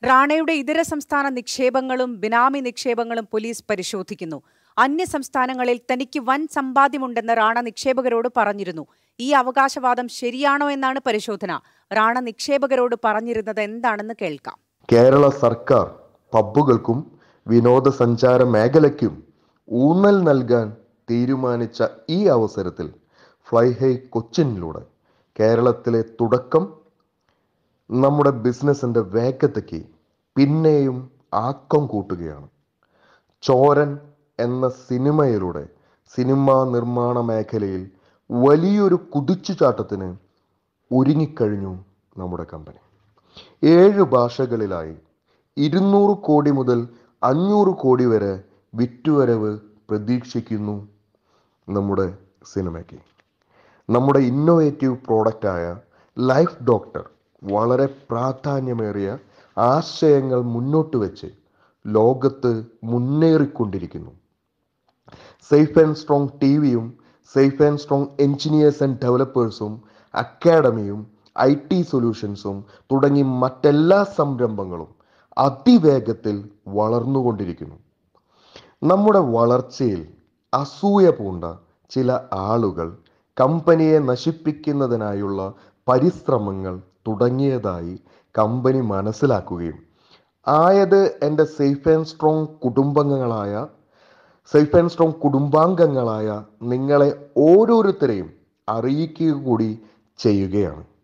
റാണയുടെ ഇതര സംസ്ഥാന നിക്ഷേപങ്ങളും ബിനാമി നിക്ഷേപങ്ങളും പോലീസ് പരിശോധിക്കുന്നു അന്യ സംസ്ഥാനങ്ങളിൽ തനിക്ക് വൻ സമ്പാദ്യമുണ്ടെന്ന് റാണ നിക്ഷേപകരോട് പറഞ്ഞിരുന്നു ഈ അവകാശവാദം ശരിയാണോ എന്നാണ് പരിശോധന റാണ നിക്ഷേപകരോട് പറഞ്ഞിരുന്നത് എന്താണെന്ന് കേൾക്കാം കേരള സർക്കാർ പബ്ബുകൾക്കും വിനോദസഞ്ചാര മേഖലയ്ക്കും ഊന്നൽ നൽകാൻ തീരുമാനിച്ച ഈ അവസരത്തിൽ ഫ്ലൈ ഹൈ കൊച്ചിനിലൂടെ കേരളത്തിലെ തുടക്കം നമ്മുടെ ബിസിനസിന്റെ വേഗതയ്ക്ക് പിന്നെയും ആക്കം കൂട്ടുകയാണ് ചോരൻ എന്ന സിനിമയിലൂടെ സിനിമാ നിർമ്മാണ മേഖലയിൽ വലിയൊരു കുതിച്ചുചാട്ടത്തിന് ഒരുങ്ങിക്കഴിഞ്ഞു നമ്മുടെ കമ്പനി ഏഴ് ഭാഷകളിലായി ഇരുന്നൂറ് കോടി മുതൽ അഞ്ഞൂറ് കോടി വരെ വിറ്റുവരവ് പ്രതീക്ഷിക്കുന്നു നമ്മുടെ സിനിമയ്ക്ക് നമ്മുടെ ഇന്നോവേറ്റീവ് പ്രോഡക്റ്റായ ലൈഫ് ഡോക്ടർ വളരെ പ്രാധാന്യമേറിയ ആശയങ്ങൾ മുന്നോട്ട് വെച്ച് ലോകത്ത് മുന്നേറിക്കൊണ്ടിരിക്കുന്നു സേഫ് ആൻഡ് സ്ട്രോങ് ടി വിയും safe and strong engineers and ഡെവലപ്പേഴ്സും അക്കാഡമിയും ഐ ടി സൊല്യൂഷൻസും തുടങ്ങി മറ്റെല്ലാ സംരംഭങ്ങളും അതിവേഗത്തിൽ വളർന്നുകൊണ്ടിരിക്കുന്നു നമ്മുടെ വളർച്ചയിൽ അസൂയ പൂണ്ട ചില ആളുകൾ കമ്പനിയെ നശിപ്പിക്കുന്നതിനായുള്ള പരിശ്രമങ്ങൾ തുടങ്ങിയതായി കമ്പനി മനസ്സിലാക്കുകയും ആയത് എൻ്റെ സേഫ് ആൻഡ് സ്ട്രോങ് കുടുംബാംഗങ്ങളായ സേഫ് ആൻഡ് സ്ട്രോങ് കുടുംബാംഗങ്ങളായ നിങ്ങളെ ഓരോരുത്തരെയും അറിയിക്കുക കൂടി ചെയ്യുകയാണ്